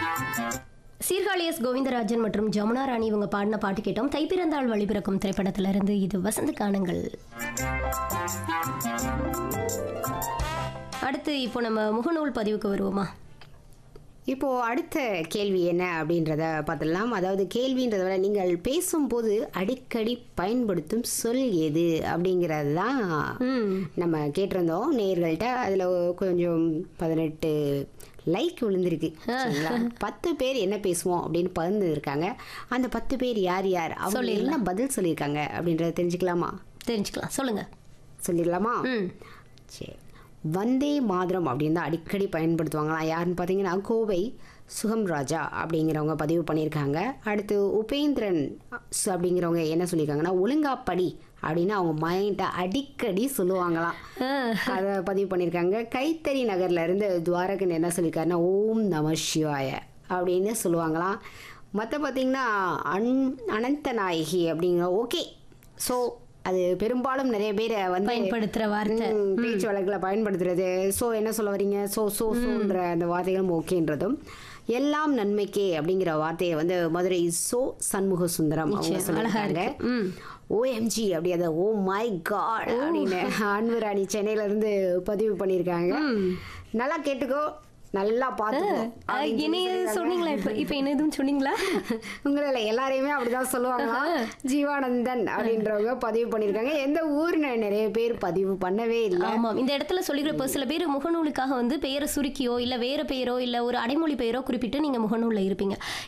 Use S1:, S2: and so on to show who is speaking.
S1: Sirkazhi S Govindarajan மற்றும் ஜமுனா ராணி இவங்க பாடின பாட்டு கேட்டோம் தைப்பிறந்தாள் வழிபிறக்கும் திரைப்படத்திலிருந்து இது வசந்த கானங்கள் அடுத்து இப்போ நம்ம முகநூல் பதிவுக்கு வருவோமா
S2: இப்போ அடுத்த கேள்வி என்ன அப்படின்றத பார்த்துடலாம் அதாவது கேள்வின்றத விட நீங்கள் பேசும்போது அடிக்கடி பயன்படுத்தும் சொல் எது அப்படிங்கிறது தான்
S1: ம்
S2: நம்ம கேட்டிருந்தோம் நேர்கள்ட்ட அதில் கொஞ்சம் பதினெட்டு லைக் விழுந்திருக்கு சரிங்களா பத்து பேர் என்ன பேசுவோம் அப்படின்னு பகிர்ந்து இருக்காங்க அந்த பத்து பேர் யார் யார் அவங்க என்ன பதில் சொல்லியிருக்காங்க அப்படின்றத தெரிஞ்சுக்கலாமா
S1: தெரிஞ்சுக்கலாம் சொல்லுங்க
S2: சொல்லிடலாமா
S1: ம்
S2: சரி வந்தே மாதரம் அப்படின்னு தான் அடிக்கடி பயன்படுத்துவாங்களாம் யாருன்னு பார்த்தீங்கன்னா கோவை சுகம் ராஜா அப்படிங்கிறவங்க பதிவு பண்ணியிருக்காங்க அடுத்து உபேந்திரன் சு- அப்படிங்கிறவங்க என்ன சொல்லியிருக்காங்கன்னா ஒழுங்கா படி அப்படின்னு அவங்க மைண்டை அடிக்கடி சொல்லுவாங்களாம்
S1: ஆ,
S2: அதை பதிவு பண்ணியிருக்காங்க கைத்தறி நகர்ல இருந்து துவாரகன் என்ன சொல்லியிருக்காருன்னா ஓம் நம சிவாய அப்படின்னு சொல்லுவாங்களாம் மற்ற பார்த்தீங்கன்னா அன் அனந்த நாயகி அப்படிங்கிற ஓகே ஸோ அது பெரும்பாலும் நிறைய பேர் வந்து
S1: பயன்படுத்துற வார்த்தை
S2: ம், பேச்சு வழக்கில் பயன்படுத்துறது ஸோ என்ன சொல்ல வரீங்க ஸோ ஸோ ஸோன்ற அந்த வார்த்தைகளும் ஓகேன்றதும் எல்லாம் நன்மைக்கே அப்படிங்கிற வார்த்தையை வந்து மதுரை சோ சண்முக சுந்தரம் அவங்க
S1: நிச்சயம், அழகா
S2: சொல்லியிருக்காங்க
S1: இருக்கு ம்
S2: ஓஎம்ஜி அப்படி அதை ஓ மை காட் அப்படின்னு அன்புராணி சென்னையில இருந்து பதிவு பண்ணியிருக்காங்க நல்லா கேட்டுக்கோ நல்லா பார்த்துக்கோ அப்படின்னு சொல்லி
S1: என்னைய
S2: சொல்லியிருக்காங்க.
S1: சொன்னீங்களா இப்போ இப்போ என்ன எதுவும் சொன்னீங்களா
S2: உங்களை எல்லாரையுமே அப்படிதான் சொல்லுவாங்க ஜீவானந்தன் அப்படின்றவங்க பதிவு பண்ணியிருக்காங்க எந்த ஊர்னு நிறைய பேர் பதிவு பண்ணவே இல்லை
S1: ஆமாம் இந்த இடத்துல சொல்லிக்கிற இப்போ சில பேர் முகநூலுக்காக வந்து பெயரை சுருக்கியோ இல்லை வேற பெயரோ இல்லை ஒரு அடைமொழி பெயரோ குறிப்பிட்டு நீங்கள் முகநூலில் இருப்பீங்க